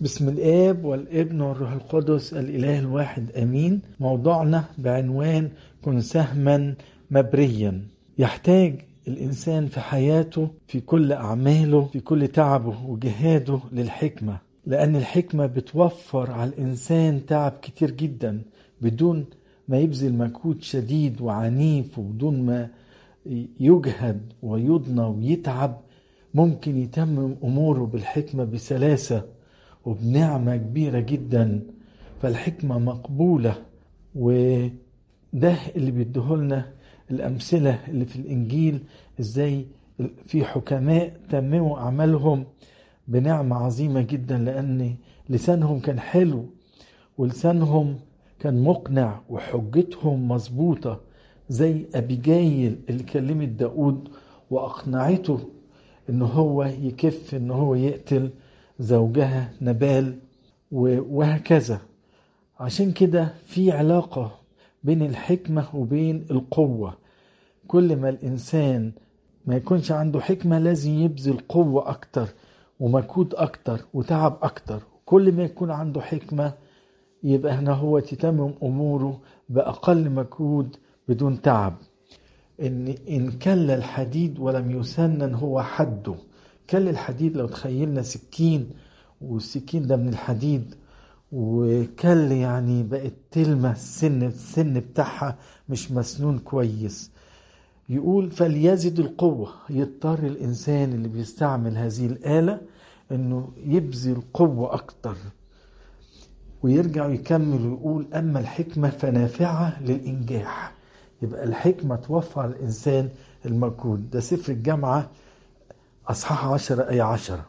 بسم الآب والابن والروح القدس الإله الواحد آمين موضوعنا بعنوان كن سهما مبريا يحتاج الإنسان في حياته في كل أعماله في كل تعبه وجهاده للحكمة لأن الحكمة بتوفر على الإنسان تعب كتير جدا بدون ما يبذل مجهود شديد وعنيف وبدون ما يجهد ويضنى ويتعب ممكن يتمم أموره بالحكمة بسلاسة وبنعمة كبيرة جدا فالحكمة مقبولة وده اللي بيديهولنا الأمثلة اللي في الإنجيل إزاي في حكماء تمموا أعمالهم بنعمة عظيمة جدا لأن لسانهم كان حلو ولسانهم كان مقنع وحجتهم مظبوطة زي أبيجايل اللي كلمت داود وأقنعته إن هو يكف إن هو يقتل زوجها نبال وهكذا عشان كده في علاقة بين الحكمة وبين القوة كل ما الإنسان ما يكونش عنده حكمة لازم يبذل قوة أكتر ومجهود أكتر وتعب أكتر كل ما يكون عنده حكمة يبقى هنا هو تتمم أموره بأقل مجهود بدون تعب إن إن كل الحديد ولم يسنن هو حده كل الحديد لو تخيلنا سكين والسكين ده من الحديد وكل يعني بقت تلمة السن السن بتاعها مش مسنون كويس يقول فليزد القوة يضطر الإنسان اللي بيستعمل هذه الآلة إنه يبذل قوة أكتر ويرجع يكمل ويقول أما الحكمة فنافعة للإنجاح يبقى الحكمة توفر الإنسان المجهود ده سفر الجامعة أصحاح عشرة أي عشرة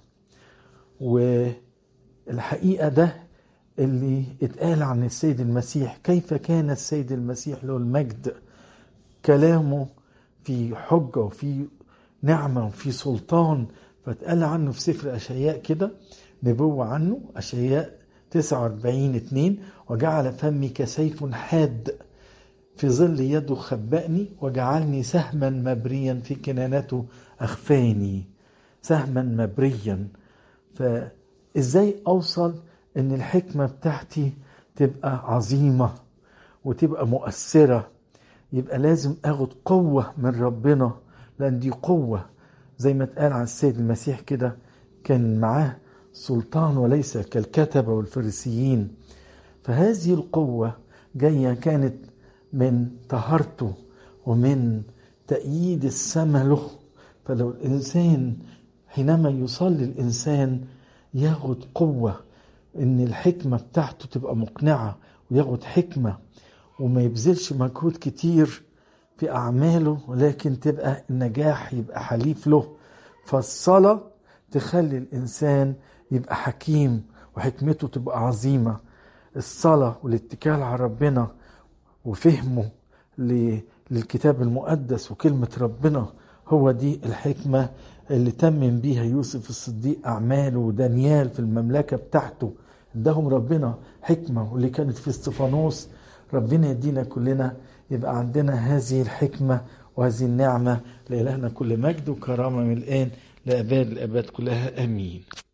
والحقيقة ده اللي اتقال عن السيد المسيح كيف كان السيد المسيح له المجد كلامه في حجة وفي نعمة وفي سلطان فاتقال عنه في سفر أشياء كده نبوة عنه أشياء 49 2 وجعل فمي كسيف حاد في ظل يده خبأني وجعلني سهما مبريا في كنانته أخفاني سهما مبريا فإزاي أوصل إن الحكمة بتاعتي تبقى عظيمة وتبقى مؤثرة يبقى لازم أخد قوة من ربنا لأن دي قوة زي ما اتقال عن السيد المسيح كده كان معاه سلطان وليس كالكتبة والفريسيين فهذه القوة جاية كانت من طهارته ومن تأييد السماء له فلو الإنسان حينما يصلي الإنسان ياخد قوة إن الحكمة بتاعته تبقى مقنعة وياخد حكمة وما يبذلش مجهود كتير في أعماله ولكن تبقى النجاح يبقى حليف له فالصلاة تخلي الإنسان يبقى حكيم وحكمته تبقى عظيمة الصلاة والاتكال على ربنا وفهمه للكتاب المقدس وكلمة ربنا هو دي الحكمة اللي تمم بيها يوسف الصديق أعماله ودانيال في المملكة بتاعته اداهم ربنا حكمة واللي كانت في استفانوس ربنا يدينا كلنا يبقى عندنا هذه الحكمة وهذه النعمة لإلهنا كل مجد وكرامة من الآن لأباد الأباد كلها آمين